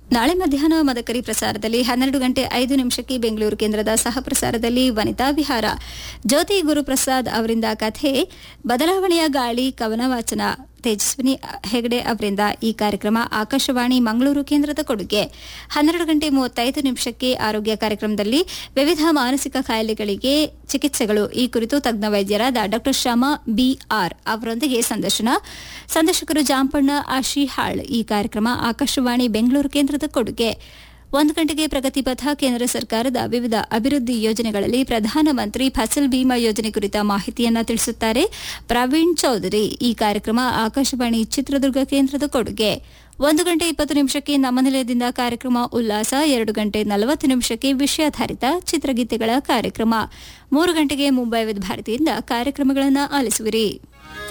ನಾಳೆ ಮಧ್ಯಾಹ್ನ ಮದಕರಿ ಪ್ರಸಾರದಲ್ಲಿ ಹನ್ನೆರಡು ಗಂಟೆ ಐದು ನಿಮಿಷಕ್ಕೆ ಬೆಂಗಳೂರು ಕೇಂದ್ರದ ಸಹ ಪ್ರಸಾರದಲ್ಲಿ ವನಿತಾ ವಿಹಾರ ಜ್ಯೋತಿ ಗುರುಪ್ರಸಾದ್ ಅವರಿಂದ ಕಥೆ ಬದಲಾವಣೆಯ ಗಾಳಿ ಕವನ ವಾಚನ ತೇಜಸ್ವಿನಿ ಹೆಗಡೆ ಅವರಿಂದ ಈ ಕಾರ್ಯಕ್ರಮ ಆಕಾಶವಾಣಿ ಮಂಗಳೂರು ಕೇಂದ್ರದ ಕೊಡುಗೆ ಹನ್ನೆರಡು ಗಂಟೆ ಮೂವತ್ತೈದು ನಿಮಿಷಕ್ಕೆ ಆರೋಗ್ಯ ಕಾರ್ಯಕ್ರಮದಲ್ಲಿ ವಿವಿಧ ಮಾನಸಿಕ ಕಾಯಿಲೆಗಳಿಗೆ ಚಿಕಿತ್ಸೆಗಳು ಈ ಕುರಿತು ತಜ್ಞ ವೈದ್ಯರಾದ ಡಾ ಶಮಾ ಬಿಆರ್ ಅವರೊಂದಿಗೆ ಸಂದರ್ಶನ ಸಂದರ್ಶಕರು ಜಾಂಪಣ್ಣ ಆಶಿಹಾಳ್ ಈ ಕಾರ್ಯಕ್ರಮ ಆಕಾಶವಾಣಿ ಬೆಂಗಳೂರು ಕೇಂದ್ರದ ಕೊಡುಗೆ ಒಂದು ಗಂಟೆಗೆ ಪ್ರಗತಿ ಪಥ ಕೇಂದ್ರ ಸರ್ಕಾರದ ವಿವಿಧ ಅಭಿವೃದ್ಧಿ ಯೋಜನೆಗಳಲ್ಲಿ ಪ್ರಧಾನಮಂತ್ರಿ ಫಸಲ್ ಬಿಮಾ ಯೋಜನೆ ಕುರಿತ ಮಾಹಿತಿಯನ್ನ ತಿಳಿಸುತ್ತಾರೆ ಪ್ರವೀಣ್ ಚೌಧರಿ ಈ ಕಾರ್ಯಕ್ರಮ ಆಕಾಶವಾಣಿ ಚಿತ್ರದುರ್ಗ ಕೇಂದ್ರದ ಕೊಡುಗೆ ಒಂದು ಗಂಟೆ ಇಪ್ಪತ್ತು ನಿಮಿಷಕ್ಕೆ ನಮ್ಮ ನಿಲಯದಿಂದ ಕಾರ್ಯಕ್ರಮ ಉಲ್ಲಾಸ ಎರಡು ಗಂಟೆ ನಲವತ್ತು ನಿಮಿಷಕ್ಕೆ ವಿಷಯಾಧಾರಿತ ಚಿತ್ರಗೀತೆಗಳ ಕಾರ್ಯಕ್ರಮ ಮೂರು ಗಂಟೆಗೆ ಮುಂಬೈ ವಿದ್ ಭಾರತಿಯಿಂದ ಕಾರ್ಯಕ್ರಮಗಳನ್ನು ಆಲಿಸುವಿರಿ